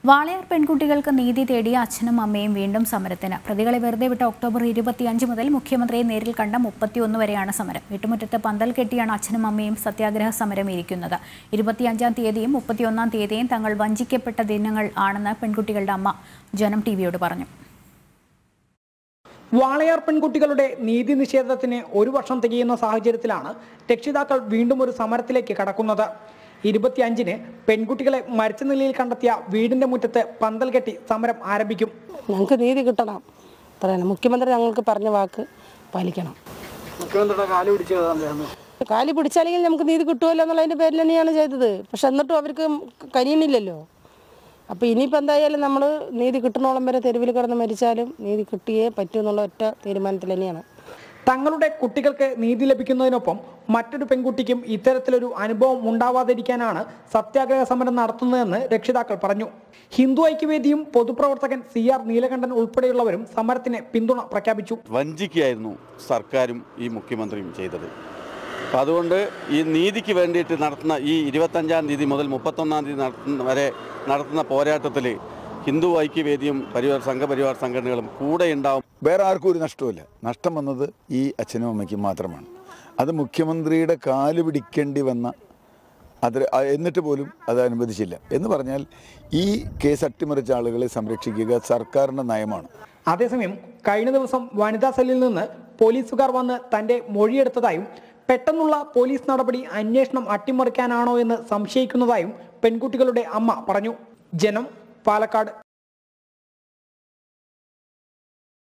വാളയാർ പെൺകുട്ടികൾക്ക് നീതി തേടിയ അച്ഛനും അമ്മയും വീണ്ടും സമരത്തിന് പ്രതികളെ വെറുതെ വിട്ട ഒക്ടോബർ ഇരുപത്തിയഞ്ച് മുതൽ മുഖ്യമന്ത്രിയെ നേരിൽ കണ്ട മുപ്പത്തിയൊന്ന് വരെയാണ് സമരം വീട്ടുമുറ്റത്ത് പന്തൽ കെട്ടിയാണ് അച്ഛനും അമ്മയും സത്യാഗ്രഹ സമരം ഇരിക്കുന്നത് ഇരുപത്തിയഞ്ചാം തീയതിയും മുപ്പത്തിയൊന്നാം തീയതിയും തങ്ങൾ വഞ്ചിക്കപ്പെട്ട ദിനങ്ങൾ ആണെന്ന് പെൺകുട്ടികളുടെ അമ്മ ജനം ടി വിയോട് പറഞ്ഞു വാളയാർ പെൺകുട്ടികളുടെ നീതി നിഷേധത്തിന് ഒരു വർഷം തികയുന്ന സാഹചര്യത്തിലാണ് രക്ഷിതാക്കൾ വീണ്ടും ഒരു സമരത്തിലേക്ക് കടക്കുന്നത് ഇരുപത്തിയഞ്ചിന് പെൺകുട്ടികളെ മരിച്ച നിലയിൽ കണ്ടെത്തിയ വീടിന്റെ മുറ്റത്ത് പന്തൽ കെട്ടി സമരം ആരംഭിക്കും ഞങ്ങൾക്ക് നീതി കിട്ടണം അത്രയാണ് മുഖ്യമന്ത്രി ഞങ്ങൾക്ക് പറഞ്ഞ വാക്ക് പാലിക്കണം മുഖ്യമന്ത്രിയുടെ കാല് പിടിച്ചതാണ് കാലി പിടിച്ചാലെങ്കിൽ നമുക്ക് നീതി കിട്ടുമല്ലോ എന്നുള്ളതിൻ്റെ പേരിൽ തന്നെയാണ് ചെയ്തത് പക്ഷെ എന്നിട്ടും അവർക്ക് കഴിയണില്ലല്ലോ അപ്പോൾ ഇനിയിപ്പോൾ എന്തായാലും നമ്മൾ നീതി കിട്ടണോളം വരെ തെരുവിൽ കിടന്ന് മരിച്ചാലും നീതി കിട്ടിയേ പറ്റൂ എന്നുള്ള ഒറ്റ തീരുമാനത്തിൽ തന്നെയാണ് തങ്ങളുടെ കുട്ടികൾക്ക് നീതി ലഭിക്കുന്നതിനൊപ്പം മറ്റൊരു പെൺകുട്ടിക്കും ഇത്തരത്തിലൊരു അനുഭവം ഉണ്ടാവാതിരിക്കാനാണ് സത്യാഗ്രഹ സമരം നടത്തുന്നതെന്ന് രക്ഷിതാക്കൾ പറഞ്ഞു ഹിന്ദു ഐക്യവേദിയും പൊതുപ്രവർത്തകൻ സി ആർ നീലകണ്ഠൻ ഉൾപ്പെടെയുള്ളവരും സമരത്തിന് പിന്തുണ പ്രഖ്യാപിച്ചു വഞ്ചിക്കുകയായിരുന്നു സർക്കാരും ഈ മുഖ്യമന്ത്രിയും ചെയ്തത് അപ്പം അതുകൊണ്ട് ഈ നീതിക്ക് വേണ്ടിയിട്ട് നടത്തുന്ന ഈ ഇരുപത്തഞ്ചാം തീയതി മുതൽ മുപ്പത്തൊന്നാം തീയതി നടത്തുന്ന വരെ നടത്തുന്ന പോരാട്ടത്തിൽ ഹിന്ദു ഐക്യവേദിയും പരിവാർ സംഘപരിവാർ സംഘടനകളും കൂടെ ഉണ്ടാവും വേറെ ആർക്കും ഒരു നഷ്ടമില്ല നഷ്ടം വന്നത് ഈ അച്ഛനും അമ്മയ്ക്കും മാത്രമാണ് അത് മുഖ്യമന്ത്രിയുടെ കാല് പിടിക്കേണ്ടി വന്ന അത് അ- എന്നിട്ട് പോലും അത് അനുവദിച്ചില്ല എന്ന് പറഞ്ഞാൽ ഈ കേസ് അട്ടിമറിച്ച ആളുകളെ സംരക്ഷിക്കുക സർക്കാരിൻ്റെ നയമാണ് അതേസമയം കഴിഞ്ഞ ദിവസം വനിതാ സെല്ലിൽ നിന്ന് പോലീസുകാർ വന്ന് തന്റെ മൊഴിയെടുത്തതായും പെട്ടെന്നുള്ള പോലീസ് നടപടി അന്വേഷണം അട്ടിമറിക്കാനാണോ എന്ന് സംശയിക്കുന്നതായും പെൺകുട്ടികളുടെ അമ്മ പറഞ്ഞു ജനം പാലക്കാട്